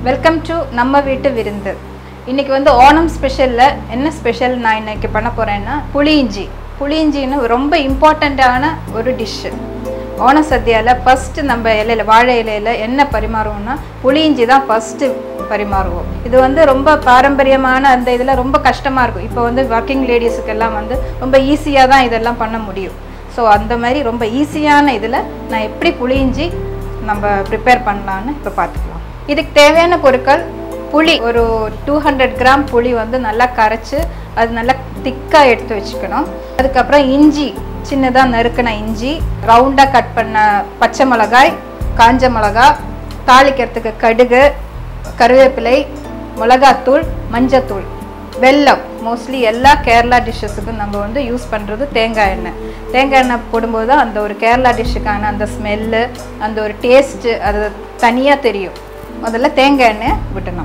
welcome to நம்ம வீட்டு விருந்து இன்னைக்கு வந்து ஓணம் ஸ்பெஷலில் என்ன ஸ்பெஷல் நான் இன்னைக்கு பண்ண போகிறேன்னா புளியிஞ்சி புளியிஞ்சின்னு ரொம்ப இம்பார்ட்டண்ட்டான ஒரு டிஷ்ஷு ஓண சத்யாவில் ஃபஸ்ட்டு நம்ம இலையில வாழை இலையில என்ன பரிமாறுவோம்னா புளியிஞ்சி தான் ஃபஸ்ட்டு பரிமாறுவோம் இது வந்து ரொம்ப பாரம்பரியமான அந்த இதில் ரொம்ப கஷ்டமாக இருக்கும் இப்போ வந்து ஒர்க்கிங் லேடிஸுக்கெல்லாம் வந்து ரொம்ப ஈஸியாக தான் இதெல்லாம் பண்ண முடியும் ஸோ அந்த மாதிரி ரொம்ப ஈஸியான இதில் நான் எப்படி புளியிஞ்சி நம்ம ப்ரிப்பேர் பண்ணலான்னு இப்போ பார்த்துக்கலாம் இதுக்கு தேவையான பொருட்கள் புளி ஒரு டூ ஹண்ட்ரட் கிராம் புளி வந்து நல்லா கரைச்சி அது நல்லா திக்காக எடுத்து வச்சுக்கணும் அதுக்கப்புறம் இஞ்சி சின்னதாக நறுக்கின இஞ்சி ரவுண்டாக கட் பண்ண பச்சை மிளகாய் காஞ்ச மிளகா தாளிக்கிறதுக்கு கடுகு கருவேப்பிலை மிளகாத்தூள் மஞ்சத்தூள் வெல்லம் மோஸ்ட்லி எல்லா கேரளா டிஷ்ஷஸுக்கும் நம்ம வந்து யூஸ் பண்ணுறது தேங்காய் எண்ணெய் தேங்காய் எண்ணெய் போடும்போது தான் அந்த ஒரு கேரளா டிஷ்ஷுக்கான அந்த ஸ்மெல்லு அந்த ஒரு டேஸ்ட்டு அது தனியாக தெரியும் முதல்ல தேங்காய் எண்ணெய் விட்டணும்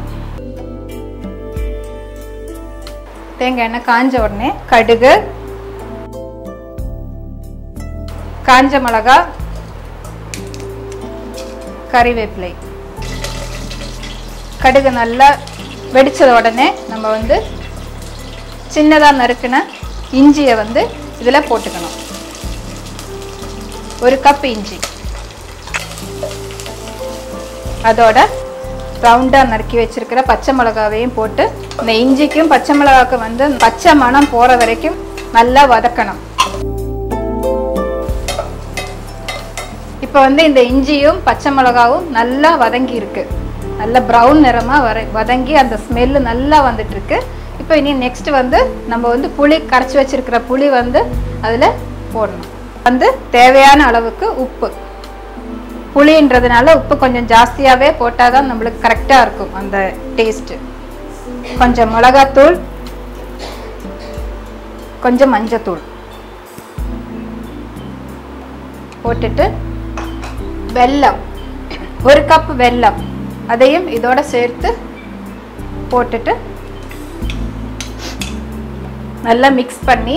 தேங்காய் எண்ணெய் காஞ்ச உடனே கடுகு காஞ்ச மிளகா கறிவேப்பிலை கடுகு நல்லா வெடிச்சத உடனே நம்ம வந்து சின்னதாக நறுக்கின இஞ்சியை வந்து இதில் போட்டுக்கணும் ஒரு கப் இஞ்சி அதோட ரவுண்டாக நறுக்கி வச்சிருக்கிற பச்சை மிளகாவையும் போட்டு இந்த இஞ்சிக்கும் பச்சை மிளகாவுக்கு வந்து பச்சை மணம் போகிற வரைக்கும் நல்லா வதக்கணும் இப்போ வந்து இந்த இஞ்சியும் பச்சை மிளகாவும் நல்லா வதங்கி இருக்கு நல்ல ப்ரௌன் நிறமாக வர வதங்கி அந்த ஸ்மெல்லு நல்லா வந்துட்டு இருக்கு இப்போ இனி நெக்ஸ்ட் வந்து நம்ம வந்து புளி கரைச்சி வச்சிருக்கிற புளி வந்து அதில் போடணும் வந்து தேவையான அளவுக்கு உப்பு புளின்றதுனால உப்பு கொஞ்சம் ஜாஸ்தியாகவே போட்டால் தான் நம்மளுக்கு கரெக்டாக இருக்கும் அந்த டேஸ்ட்டு கொஞ்சம் மிளகாத்தூள் கொஞ்சம் மஞ்சத்தூள் போட்டுட்டு வெல்லம் ஒரு கப் வெல்லம் அதையும் இதோட சேர்த்து போட்டுட்டு நல்லா மிக்ஸ் பண்ணி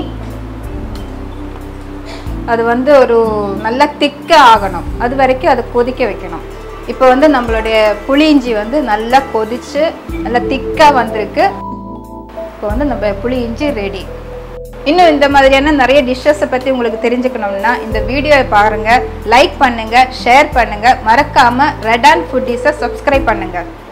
அது வந்து ஒரு நல்லா திக்காக ஆகணும் அது வரைக்கும் அதை கொதிக்க வைக்கணும் இப்போ வந்து நம்மளுடைய புளியிஞ்சி வந்து நல்லா கொதிச்சு நல்லா திக்காக வந்திருக்கு இப்போ வந்து நம்ம புளியிஞ்சி ரெடி இன்னும் இந்த மாதிரியான நிறைய டிஷ்ஷஸை பற்றி உங்களுக்கு தெரிஞ்சுக்கணும்னா இந்த வீடியோவை பாருங்கள் லைக் பண்ணுங்கள் ஷேர் பண்ணுங்கள் மறக்காமல் ரெட் அண்ட் ஃபுட்டீஸை சப்ஸ்கிரைப் பண்ணுங்கள்